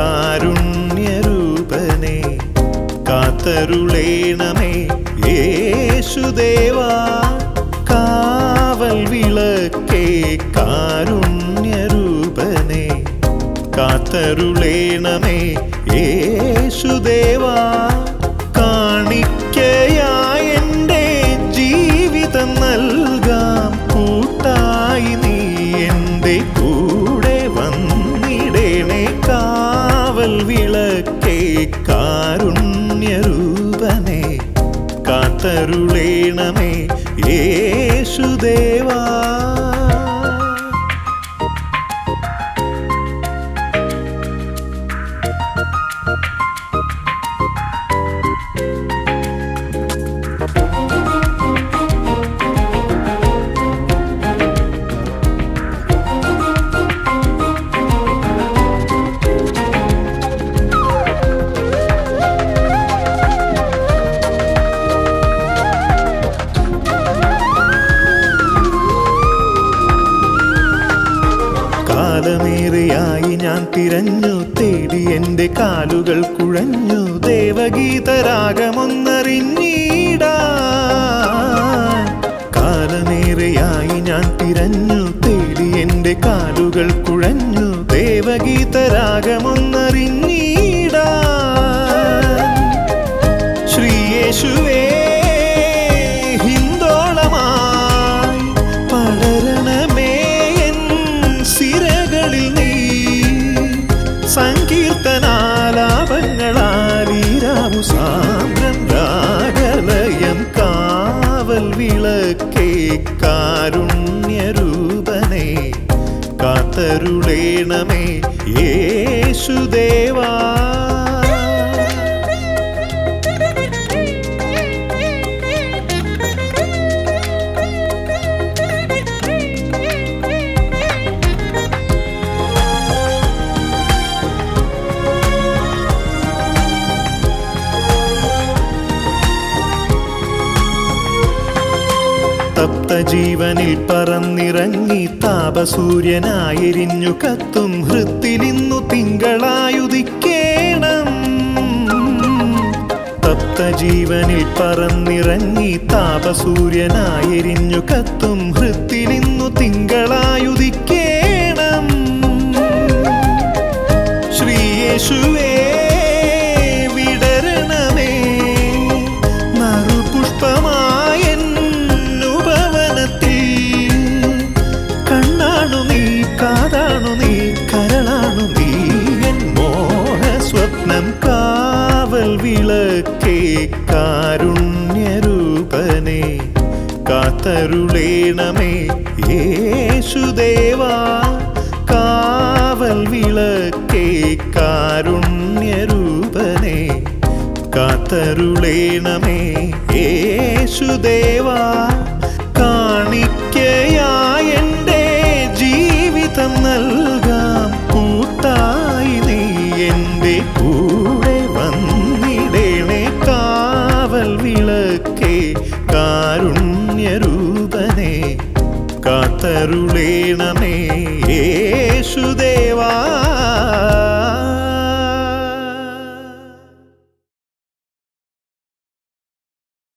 കാരുണ്യരൂപനെ കാത്തരുളേണമേ യേശുദേവാ കാവൽ വിളക്കേ കാരുണ്യരൂപനെ കാത്തരുളേണമേ യേശുദേവാ കാണിക്കയായ എൻ്റെ ജീവിതം നൽകാം കൂട്ടായി നീ എൻ്റെ കൂടെ വന്നിടേണേ കാവൽ വിളക്കേ കാരുണ്യരൂപനെ കാത്തരുളേണമേ യേശുദേവാ കാലമേറെയായി ഞാൻ തിരഞ്ഞു തേടി എൻ്റെ കാലുകൾ കുഴഞ്ഞു ദേവഗീതരാഗമൊന്നറിഞ്ഞീടാ കാലമേറെയായി ഞാൻ തിരഞ്ഞു തേടി എൻ്റെ കാലുകൾ കുഴഞ്ഞു ദേവഗീതരാഗമൊന്നറിഞ്ഞീടാ ശ്രീയേശുവേ ഹിന്ദോളമായി പടരണമേ എൻ സിരകളിൽ നീ സങ്കീർത്തനാലാപങ്ങളാലീരാമു സാന്ദ്രം രാഗലയം കാവൽ വിളക്കേ കാരുണ്യരൂപനെ കാത്തരുളേണമേ യേശുദേവാ തപ്ത ജീവനിൽ പറന്നിറങ്ങി താപസൂര്യനായെരിഞ്ഞു കത്തും ഹൃത്തിലിന്നു തിങ്കളായുദിക്കേണം തപ്ത ജീവനിൽ പറന്നിറങ്ങി താപസൂര്യനായെരിഞ്ഞു കത്തും ഹൃത്തിലിന്നു തിങ്കളായുദിക്കേണം ശ്രീയേശുവേ വിടരണമേ നറുപുഷ്പമായനുഭവനത്തിൽ കണ്ണാണു നീ കാതാണു നീ കരളാണു നീ എൻ മോഹ സ്വപ്നം കാവൽ വിളക്കേ കാരുണ്യരൂപനെ കാത്തരുളേണമേ യേശുദേവാ കാവൽ വിളക്കേ കാരുണ്യരൂപനെ കാത്തരുളേണമേ യേശുദേവാ കാണിക്കയായ എൻ്റെ ജീവിതം നൽകാം കൂട്ടായി നീ എൻ്റെ കൂടെ വന്നിടേണേ കാവൽ വിളക്കേ കാരുണ്യരൂപനെ കാത്തരുളേണമേ യേശുദേവാ